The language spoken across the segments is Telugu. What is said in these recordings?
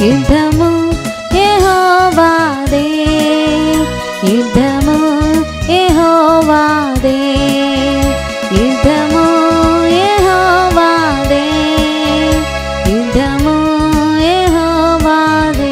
యుద్ధము యెహోవాదే యుద్ధము యెహోవాదే యుద్ధము యెహోవాదే యుద్ధము యెహోవాదే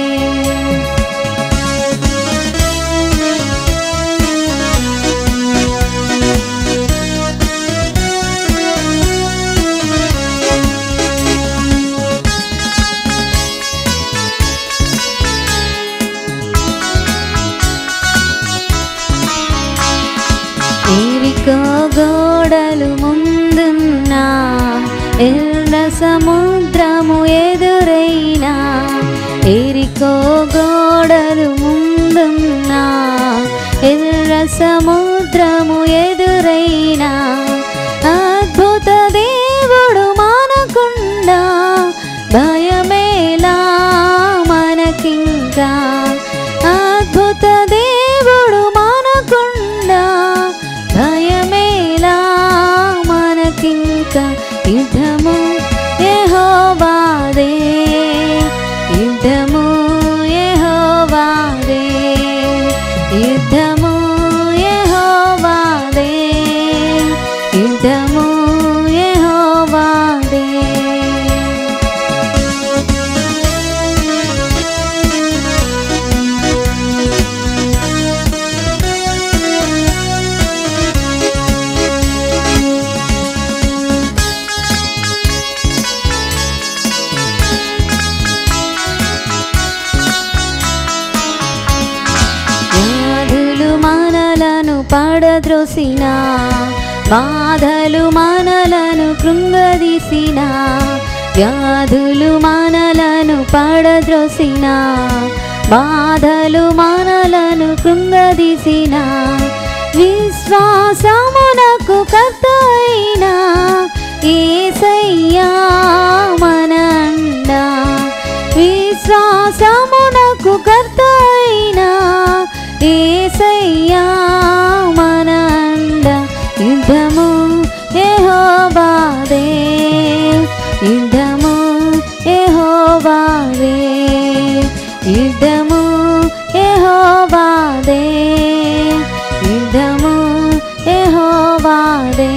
ఏరికో గోడలు ముందున్నా ఎర్ర సముద్రము ఎదురైనా ఏరికో గోడలు ముందున్నా ఎర్ర సముద్రము ఎదురైనా అద్భుత దేవుడు మానకుండా భయమేలా మనకింకా అద్భుత దేవుడు మానకుండా భయమేలా మనకింకా యుద్ధము యెహోవాదే యుద్ధము యెహోవాదే యుద్ధము యెహోవాదే యుద్ధము యెహోవాదే వ్యాధులు మనలను పడద్రోసిన బాధలు మనలను కృంగదీసిన వ్యాధులు మనలను పడద్రోసిన బాధలు మనలను కృంగదీసిన విశ్వాసమునకు కర్త అయిన ఏసయ్యా మనండా విశ్వాసమునకు కర్త అయిన ఏసయ్యా మనండ యుద్ధము యెహోవాదే యుద్ధము యెహోవాదే యుద్ధము యెహోవాదే యుద్ధము యెహోవాదే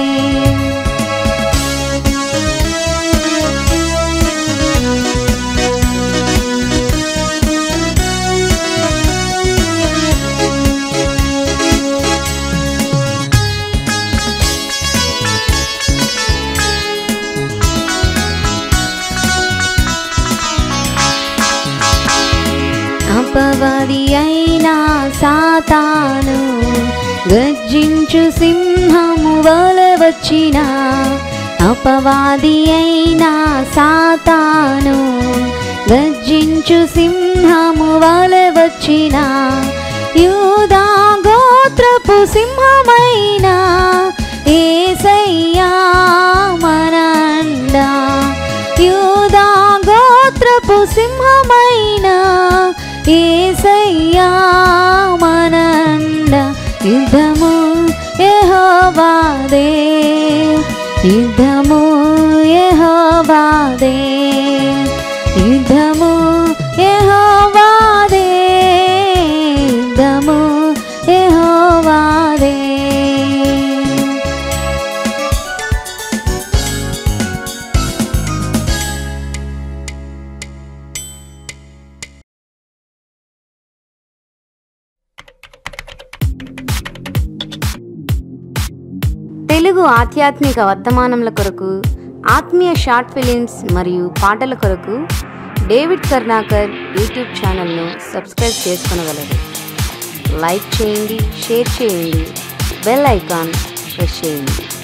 అపవాది అయినా సాతాను గర్జించు సింహము వలె వచ్చిన అపవాది అయినా సాతాను గర్జించు సింహము వలె వచ్చిన యూదా గోత్రపు సింహమైన ఏసయ్యా మనండా యూదా గోత్రపు సింహమైన ఏసయ్యా మనండ యుద్ధము యెహోవాదే యుద్ధము యెహోవాదే యుద్ధము యెహోవాదే యుద్ధము యెహోవాదే తెలుగు ఆధ్యాత్మిక వర్తమానముల కొరకు ఆత్మీయ షార్ట్ ఫిలిమ్స్ మరియు పాటల కొరకు డేవిడ్ కర్ణాకర్ యూట్యూబ్ ఛానల్ను సబ్స్క్రైబ్ చేసుకొనగలరు లైక్ చేయండి షేర్ చేయండి బెల్ ఐకాన్ ప్రెస్ చేయండి